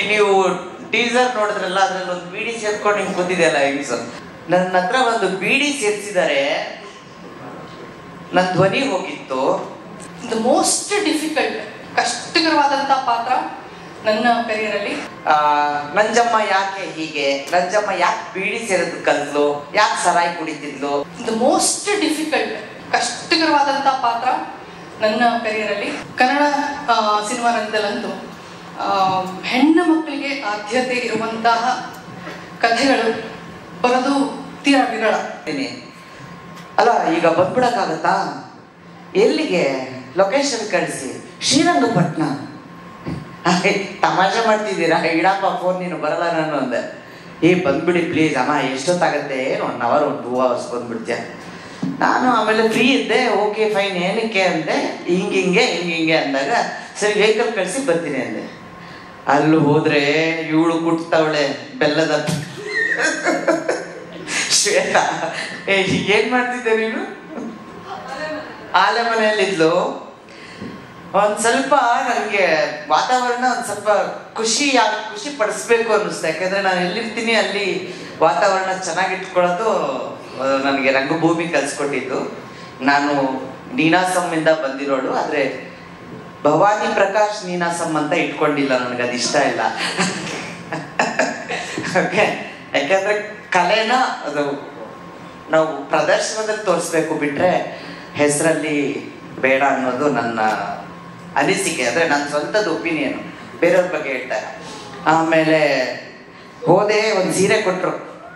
ನೀವು ಟೀಸರ್ ನೋಡಿದ್ರಲ್ಲ ಅದ್ರಲ್ಲಿ ಒಂದು ಬೀಡಿ ಸೇರ್ಕೊಂಡು ಹಿಂಗೆ ಕೂತಿದೆಯಲ್ಲ ಹೆಂಗ್ಸು ನನ್ನ ಹತ್ರ ಒಂದು ಬೀಡಿ ಸೇರಿಸಿದ್ದಾರೆ ನನ್ನ ಧ್ವನಿ ಹೋಗಿತ್ತು ದ ಮೋಸ್ಟ್ ಡಿಫಿಕಲ್ಟ್ ಕಷ್ಟಕರವಾದಂಥ ಪಾತ್ರ ನನ್ನ ಕರಿಯರಲ್ಲಿ ಆ, ನಂಜಮ್ಮ ಯಾಕೆ ಹೀಗೆ ನಂಜಮ್ಮ ಯಾಕೆ ಬೀಡಿ ಸೇರೋದು ಕಲ್ಲು ಯಾಕೆ ಸರಾಯಿ ಕುಡಿತಿದ್ಲು ದ ಮೋಸ್ಟ್ ಡಿಫಿಕಲ್ಟ್ ಕಷ್ಟಕರವಾದಂಥ ಪಾತ್ರ ನನ್ನ ಕರಿಯರಲ್ಲಿ ಕನ್ನಡ ಆ, ಸಿನಿಮಾ ರಂಗದಲ್ಲಂತೂ ಆ, ಹೆಣ್ಣು ಮಕ್ಕಳಿಗೆ ಆದ್ಯತೆ ಇರುವಂತಹ ಕಥೆಗಳು ಬರೋದು ತೀರಾ ವಿರಳ ಇದ್ದೀನಿ. ಅಲ್ಲ ಈಗ ಬಂದ್ಬಿಡಕ್ಕಾಗತ್ತಾ ಎಲ್ಲಿಗೆ ಲೊಕೇಶನ್ ಕಳಿಸಿ ಶ್ರೀರಂಗಪಟ್ಟಣ ಆಯ್, ತಮಾಷೆ ಮಾಡ್ತಿದ್ದೀರಾ ಇಡಪ್ಪ ಫೋನ್ ನೀನು ಬರಲ್ಲ ನಾನು ಅಂದೆ ಏ ಬಂದ್ಬಿಡಿ ಪ್ಲೀಸ್ ಅಮ್ಮ ಎಷ್ಟೊತ್ತಾಗತ್ತೆ ಏನು ಒನ್ ಅವರ್ ಒಂದು ಟೂ ಅವರ್ಸ್ ಬಂದ್ಬಿಡ್ತೀಯ ನಾನು ಆಮೇಲೆ ಫ್ರೀ ಇದ್ದೆ ಓಕೆ ಫೈನ್ ಏನಕ್ಕೆ ಅಂದೆ ಹಿಂಗೆ ಹಿಂಗೆ ಹಿಂಗೆ ಹಿಂಗೆ ಅಂದಾಗ ಸರಿ ವೆಹಿಕಲ್ ಕಳಿಸಿ ಬರ್ತೀನಿ ಅಂದೆ ಅಲ್ಲಿ ಹೋದ್ರೆ ಇವಳು ಕುಟ್ತವಳೆ ಬೆಲ್ಲದ ಶ್ವೇತಾ ಏ ಏನ್ ಮಾಡ್ತಿದ್ದೆ ನೀನು ಆಲೆ ಮನೆಯಲ್ಲಿದ್ಲು ಒಂದ್ ಸ್ವಲ್ಪ ನನಗೆ ವಾತಾವರಣ ಒಂದ್ ಸ್ವಲ್ಪ ಖುಷಿ ಯಾಕೆ ಖುಷಿ ಪಡಿಸ್ಬೇಕು ಅನ್ನಿಸ್ತು ಯಾಕಂದ್ರೆ ನಾನು ಎಲ್ಲಿರ್ತೀನಿ ಅಲ್ಲಿ ವಾತಾವರಣ ಚೆನ್ನಾಗಿಟ್ಕೊಳ್ಳೋದು ನನಗೆ ರಂಗಭೂಮಿ ಕಲಿಸ್ಕೊಟ್ಟಿದ್ದು ನಾನು ನೀನಾಸಮ್ಮಿಂದ ಬಂದಿರೋಳು ಆದ್ರೆ ಭವಾನಿ ಪ್ರಕಾಶ್ ನೀನಾಸಮ್ ಅಂತ ಇಟ್ಕೊಂಡಿಲ್ಲ ನನಗೆ ಅದು ಇಷ್ಟ ಇಲ್ಲ ಓಕೆ ಯಾಕಂದ್ರೆ ಕಲೆನ ಅದು ನಾವು ಪ್ರದರ್ಶನದಲ್ಲಿ ತೋರಿಸ್ಬೇಕು ಬಿಟ್ರೆ ಹೆಸರಲ್ಲಿ ಬೇಡ ಅನ್ನೋದು ನನ್ನ ಅನಿಸಿಕೆ ಅಂದ್ರೆ ನನ್ನ ಸ್ವಂತದ ಒಪಿನಿಯನ್ ಬೇರೆಯವ್ರ ಬಗ್ಗೆ ಹೇಳ್ತಾರೆ ಆಮೇಲೆ ಹೋದೆ ಒಂದು ಸೀರೆ ಕೊಟ್ರು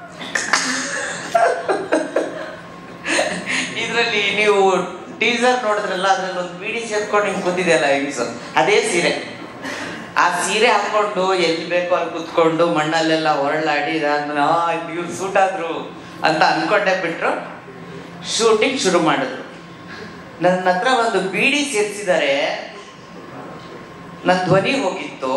ಇದರಲ್ಲಿ ನೀವು ಟೀಸರ್ ನೋಡಿದ್ರಲ್ಲ ಅದ್ರಲ್ಲಿ ಒಂದು ಬೀಡಿ ಸೇರ್ಕೊಂಡು ಹಿಂಗೆ ಕೂತಿದೆಯಲ್ಲ ಹೆಂಗ್ಸು ಅದೇ ಸೀರೆ ಆ ಸೀರೆ ಹಾಕೊಂಡು ಎಲ್ಲಿ ಬೇಕೋ ಅಲ್ಲಿ ಕುತ್ಕೊಂಡು ಮಣ್ಣಲ್ಲೆಲ್ಲ ಹೊರಳಾಡಿ ಇದಾದ್ಮೇಲೆ ಆ ಇವ್ರು ಸೂಟ್ ಆದ್ರು ಅಂತ ಅನ್ಕೊಂಡೆ ಬಿಟ್ರು ಶೂಟಿಂಗ್ ಶುರು ಮಾಡಿದ್ರು ನನ್ನ ಹತ್ರ ಒಂದು ಬೀಡಿ ಸೇರಿಸಿದ್ದಾರೆ ನನ್ನ ಧ್ವನಿ ಹೋಗಿತ್ತು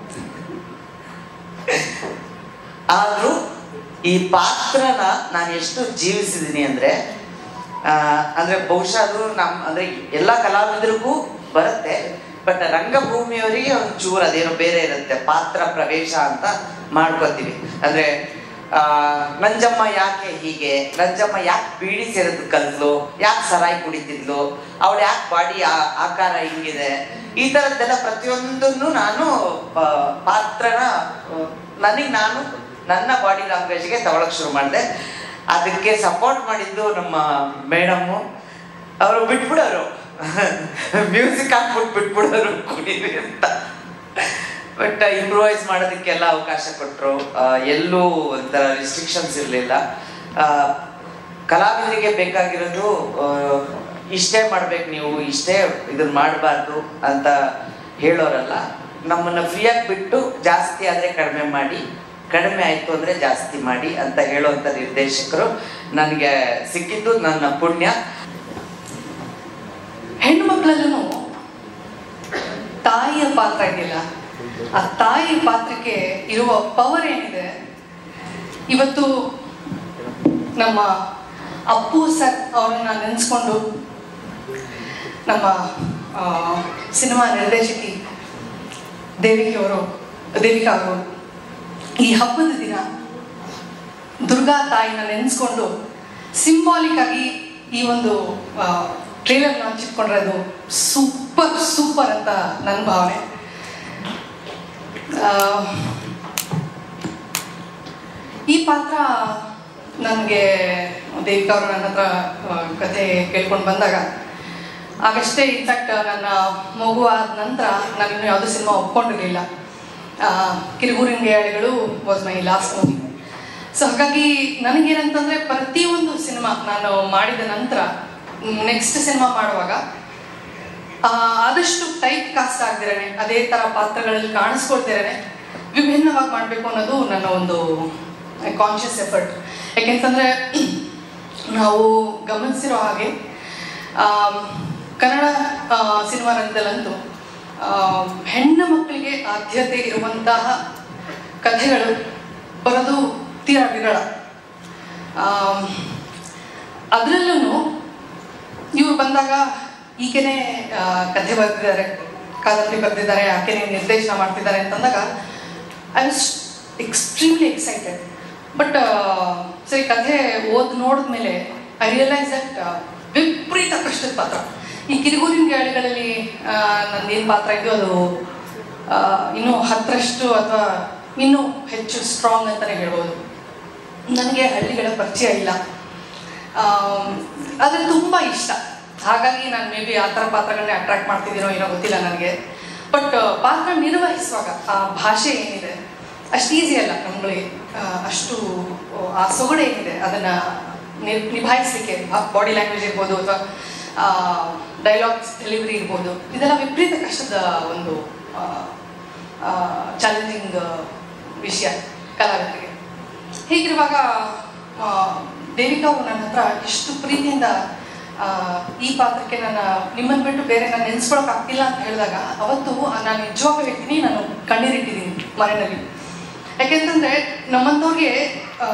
ಆದ್ರೂ ಈ ಪಾತ್ರನ ನಾನು ಎಷ್ಟು ಜೀವಿಸಿದ್ದೀನಿ ಅಂದ್ರೆ ಆ, ಅಂದ್ರೆ ಬಹುಶಃ ಅದು ನಮ್ ಅಂದ್ರೆ ಎಲ್ಲ ಕಲಾವಿದರಿಗೂ ಬರುತ್ತೆ ಬಟ್ ರಂಗಭೂಮಿಯವರಿಗೆ ಒಂದು ಚೂರು ಅದೇನೋ ಬೇರೆ ಇರುತ್ತೆ ಪಾತ್ರ ಪ್ರವೇಶ ಅಂತ ಮಾಡ್ಕೋತೀವಿ ಅಂದ್ರೆ ಆ, ನಂಜಮ್ಮ ಯಾಕೆ ಹೀಗೆ ನಂಜಮ್ಮ ಯಾಕೆ ಬೀಡಿ ಸೇರೋದು ಕಲ್ಲು ಯಾಕೆ ಸರಾಯಿ ಕುಡಿತಿದ್ಲು ಅವಳು ಯಾಕೆ ಬಾಡಿ ಆಕಾರ ಹಿಂಗಿದೆ ಈ ಥರದ್ದೆಲ್ಲ ಪ್ರತಿಯೊಂದನ್ನು ನಾನು ಪ- ಪಾತ್ರನ ನನಗೆ ನಾನು ನನ್ನ ಬಾಡಿ ಲ್ಯಾಂಗ್ವೇಜ್ಗೆ ತಗೊಳಕ್ ಶುರು ಮಾಡಿದೆ ಅದಕ್ಕೆ ಸಪೋರ್ಟ್ ಮಾಡಿದ್ದು ನಮ್ಮ ಮೇಡಮ್ಮು ಅವರು ಬಿಟ್ಬಿಡೋರು ಮ್ಯೂಸಿಕ್ ಹಾಕ್ಬಿಟ್ಟು ಬಿಟ್ಬಿಡೋರು ಕುಡೀರಿ ಅಂತ ಬಟ್ ಇಂಪ್ರೂವೈಸ್ ಮಾಡೋದಕ್ಕೆಲ್ಲ ಅವಕಾಶ ಕೊಟ್ಟರು ಎಲ್ಲೂ ಒಂಥರ ರಿಸ್ಟ್ರಿಕ್ಷನ್ಸ್ ಇರಲಿಲ್ಲ ಕಲಾವಿದರಿಗೆ ಬೇಕಾಗಿರೋದು ಆ, ಇಷ್ಟೇ ಮಾಡ್ಬೇಕು ನೀವು ಇಷ್ಟೇ ಇದನ್ನ ಮಾಡಬಾರ್ದು ಅಂತ ಹೇಳೋರಲ್ಲ ನಮ್ಮನ್ನು ಫ್ರೀಯಾಗಿ ಬಿಟ್ಟು ಜಾಸ್ತಿ ಆದರೆ ಕಡಿಮೆ ಮಾಡಿ ಕಡಿಮೆ ಆಯಿತು ಅಂದರೆ ಜಾಸ್ತಿ ಮಾಡಿ ಅಂತ ಹೇಳುವಂಥ ನಿರ್ದೇಶಕರು ನನಗೆ ಸಿಕ್ಕಿದ್ದು ನನ್ನ ಪುಣ್ಯ ಹೆಣ್ಣು ಮಕ್ಕಳಲ್ಲೂ ತಾಯಿಯ ಪಾತ್ರ ಇದೆಯಲ್ಲ ಆ ತಾಯಿ ಪಾತ್ರಕ್ಕೆ ಇರುವ ಪವರ್ ಏನಿದೆ ಇವತ್ತು ನಮ್ಮ ಅಪ್ಪು ಸರ್ ಅವರನ್ನ ನೆನೆಸ್ಕೊಂಡು ನಮ್ಮ ಆ, ಸಿನಿಮಾ ನಿರ್ದೇಶಕಿ ದೇವಿಕೆ ಅವರು ದೇವಿಕಾ ಅವರು ಈ ಹಬ್ಬದ ದಿನ ದುರ್ಗಾ ತಾಯಿನ ನೆನೆಸ್ಕೊಂಡು ಸಿಂಬಾಲಿಕ್ ಆಗಿ ಈ ಒಂದು ಟ್ರೇಲರ್ ಲಾಂಚ್ ಇಟ್ಕೊಂಡ್ರೆ ಅದು ಸೂಪರ್ ಸೂಪರ್ ಅಂತ ನನ್ನ ಭಾವನೆ ಆ, ಈ ಪಾತ್ರ ನನಗೆ ದೇವಿಕಾ ಅವರು ನನ್ನ ಹತ್ರ ಆ, ಕತೆ ಕೇಳ್ಕೊಂಡು ಬಂದಾಗ ಆಗಷ್ಟೇ ಇನ್ಫ್ಯಾಕ್ಟ್ ನನ್ನ ಮಗು ಆದ ನಂತರ ನಾನು ಇನ್ನೂ ಯಾವುದೂ ಸಿನಿಮಾ ಒಪ್ಕೊಂಡಿರಲಿಲ್ಲ ಕಿರುಗೂರಿನ ಗೇಯಾಳಿಗಳು was my last movie so ಹಾಗಾಗಿ ನನಗೇನಂತಂದರೆ ಪ್ರತಿಯೊಂದು ಸಿನಿಮಾ ನಾನು ಮಾಡಿದ ನಂತರ ನೆಕ್ಸ್ಟ್ ಸಿನಿಮಾ ಮಾಡುವಾಗ ಆ, ಆದಷ್ಟು ಟೈಪ್ ಕಾಸ್ಟ್ ಆಗ್ದಿರನೆ ಅದೇ ಥರ ಪಾತ್ರಗಳಲ್ಲಿ ಕಾಣಿಸ್ಕೊಳ್ತಿರನೆ ವಿಭಿನ್ನವಾಗಿ ಮಾಡಬೇಕು ಅನ್ನೋದು ನನ್ನ ಒಂದು ಕಾನ್ಷಿಯಸ್ ಎಫರ್ಟ್ ಯಾಕೆಂತಂದರೆ ನಾವು ಗಮನಿಸಿರೋ ಹಾಗೆ ಆಮ್, ಕನ್ನಡ ಆ, ಸಿನಿಮಾ ರಂಗದಲ್ಲಂತೂ ಆ, ಹೆಣ್ಣು ಮಕ್ಕಳಿಗೆ ಆದ್ಯತೆ ಇರುವಂತಹ ಕಥೆಗಳು ಬರೋದು ತೀರಾ ವಿರಳ ಅದರಲ್ಲೂ ಇವ್ರು ಬಂದಾಗ ಈಗೇನೆ ಆ, ಕಥೆ ಬರೆದಿದ್ದಾರೆ ಕಾದಂಬರಿ ಬರೆದಿದ್ದಾರೆ ಆಕೆನೇ ನಿರ್ದೇಶನ ಮಾಡ್ತಿದ್ದಾರೆ ಅಂತಂದಾಗ I was extremely excited but ಸರಿ ಕಥೆ ಓದ್ ನೋಡಿದ್ಮೇಲೆ ಐ ರಿಯಲೈಸ್ ದಟ್ ವಿಪರೀತ ಕಷ್ಟದ ಪಾತ್ರ ಈ ಕಿರಿಗೂರಿನ ಗಾಳಿಗಳಲ್ಲಿ ನಂದೇನು ಪಾತ್ರ ಇದೆಯೋ ಅದು ಆ, ಇನ್ನೂ ಹತ್ತರಷ್ಟು ಅಥವಾ ಇನ್ನೂ ಹೆಚ್ಚು ಸ್ಟ್ರಾಂಗ್ ಅಂತಲೇ ಹೇಳ್ಬೋದು ನನಗೆ ಹಳ್ಳಿಗಳ ಪರಿಚಯ ಇಲ್ಲ ಆದರೆ ತುಂಬ ಇಷ್ಟ ಹಾಗಾಗಿ ನಾನು ಮೇ ಬಿ ಆ ಥರ ಪಾತ್ರಗಳನ್ನೇ ಅಟ್ರಾಕ್ಟ್ ಮಾಡ್ತಿದ್ದೀನೋ ಏನೋ ಗೊತ್ತಿಲ್ಲ ನನಗೆ ಬಟ್ ಪಾತ್ರ ನಿರ್ವಹಿಸುವಾಗ ಆ ಭಾಷೆ ಏನಿದೆ ಅಷ್ಟು ಈಸಿ ಅಲ್ಲ ನಮ್ಗಳಿಗೆ ಆ, ಅಷ್ಟು ಆ ಸೊಗಡು ಏನಿದೆ ಅದನ್ನು ನಿಭಾಯಿಸಲಿಕ್ಕೆ ಬಾಡಿ ಲ್ಯಾಂಗ್ವೇಜ್ ಇರ್ಬೋದು ಅಥವಾ ಡೈಲಾಗ್ಸ್ ಡೆಲಿವರಿ ಇರ್ಬೋದು ಇದೆಲ್ಲ ವಿಪರೀತ ಕಷ್ಟದ ಒಂದು ಚಾಲೆಂಜಿಂಗ್ ವಿಷಯ ಕಲಾವಿದರಿಗೆ ಹೀಗಿರುವಾಗ ಆ, ದೇವಿಕಾ ಅವರು ನನ್ನ ಹತ್ರ ಎಷ್ಟು ಪ್ರೀತಿಯಿಂದ ಆ, ಈ ಪಾತ್ರಕ್ಕೆ ನನ್ನ ನಿಮ್ಮನ್ನು ಬಿಟ್ಟು ಬೇರೆ ನಾನು ನೆನೆಸ್ಕೊಳಕ್ ಆಗ್ತಿಲ್ಲ ಅಂತ ಹೇಳಿದಾಗ ಅವತ್ತು ನಾನು ನಿಜವಾಗ್ಲೂ ಹೇಳ್ತೀನಿ ನಾನು ಕಣ್ಣೀರಿಟ್ಟಿದ್ದೀನಿ ಮನೆಯಲ್ಲಿ ಯಾಕೆಂತಂದ್ರೆ ನಮ್ಮಂಥವ್ರಿಗೆ ಆ,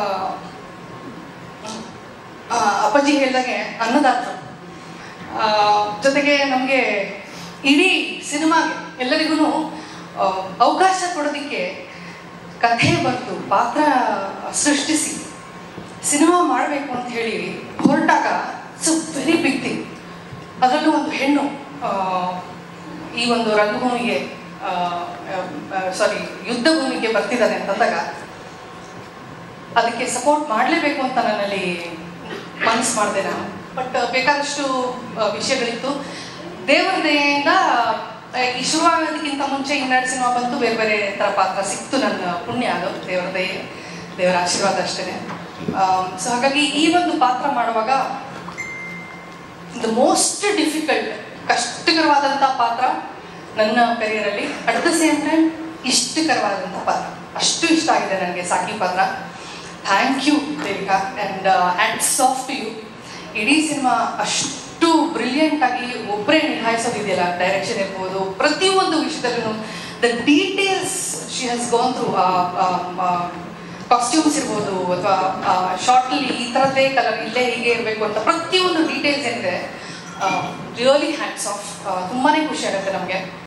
ಆ, ಅಪ್ಪಾಜಿ ಹೇಳಿದಾಗೆ ಅನ್ನದಾತರು ಆ, ಜೊತೆಗೆ ನಮಗೆ ಇಡೀ ಸಿನಿಮಾಗೆ ಎಲ್ಲರಿಗೂ ಅವಕಾಶ ಕೊಡೋದಕ್ಕೆ ಕಥೆ ಬರೆದು ಪಾತ್ರ ಸೃಷ್ಟಿಸಿ ಸಿನಿಮಾ ಮಾಡಬೇಕು ಅಂತ ಹೇಳಿ ಹೊರಟಾಗ ಇಟ್ಸ್ ವೆರಿ ಬಿಗ್ ಥಿಂಗ್ ಅದರಲ್ಲೂ ಒಂದು ಹೆಣ್ಣು ಆ, ಈ ಒಂದು ರಂಗಭೂಮಿಗೆ ಸಾರಿ ಯುದ್ಧ ಭೂಮಿಗೆ ಬರ್ತಿದ್ದಾರೆ ಅಂತಂದಾಗ ಅದಕ್ಕೆ ಸಪೋರ್ಟ್ ಮಾಡಲೇಬೇಕು ಅಂತ ನನ್ನಲ್ಲಿ ಮನಸ್ಸು ಮಾಡಿದೆ ನಾನು ಬಟ್ ಬೇಕಾದಷ್ಟು ಆ, ವಿಷಯಗಳಿತ್ತು ದೇವರ ದಯೆಯಿಂದ ಆ, ಈ ಶುರುವಾಗೋದಕ್ಕಿಂತ ಮುಂಚೆ ಇನ್ನೆರಡು ಸಿನಿಮಾ ಬಂತು ಬೇರೆ ಬೇರೆ ಥರ ಪಾತ್ರ ಸಿಕ್ತು ನನ್ನ ಪುಣ್ಯ ಅದು ದೇವರ ದಯೆ ದೇವರ ಆಶೀರ್ವಾದ ಅಷ್ಟೇ ಸೊ ಹಾಗಾಗಿ ಈ ಒಂದು ಪಾತ್ರ ಮಾಡುವಾಗ ದ ಮೋಸ್ಟ್ ಡಿಫಿಕಲ್ಟ್ ಕಷ್ಟಕರವಾದಂಥ ಪಾತ್ರ ನನ್ನ ಕರಿಯರಲ್ಲಿ ಅಟ್ ದ ಸೇಮ್ ಟೈಮ್ ಇಷ್ಟಕರವಾದಂಥ ಪಾತ್ರ ಅಷ್ಟು ಇಷ್ಟ ಆಗಿದೆ ನನಗೆ ಸಾಕಿ ಪಾತ್ರ thank you Devika and and soft you ಇಡೀ ಸಿನಿಮಾ ಅಷ್ಟು ಬ್ರಿಲಿಯಂಟ್ ಆಗಿ ಒಬ್ಬರೇ ನಿಭಾಯಿಸೋದಿದೆಯಲ್ಲ ಡೈರೆಕ್ಷನ್ ಇರ್ಬೋದು ಪ್ರತಿಯೊಂದು ವಿಷಯದಲ್ಲೂ the details she has gone through costumes ಇರ್ಬೋದು ಅಥವಾ ಶಾರ್ಟಲ್ಲಿ ಈ ಥರದ್ದೇ ಕಲರ್ ಇಲ್ಲೇ ಹೀಗೆ ಇರಬೇಕು ಅಂತ ಪ್ರತಿಯೊಂದು ಡೀಟೇಲ್ಸ್ ಏನಿದೆ ರಿಯಲಿ ಹ್ಯಾಂಡ್ಸ್ ಆಫ್ ತುಂಬಾ ಖುಷಿ ಆಗುತ್ತೆ ನಮಗೆ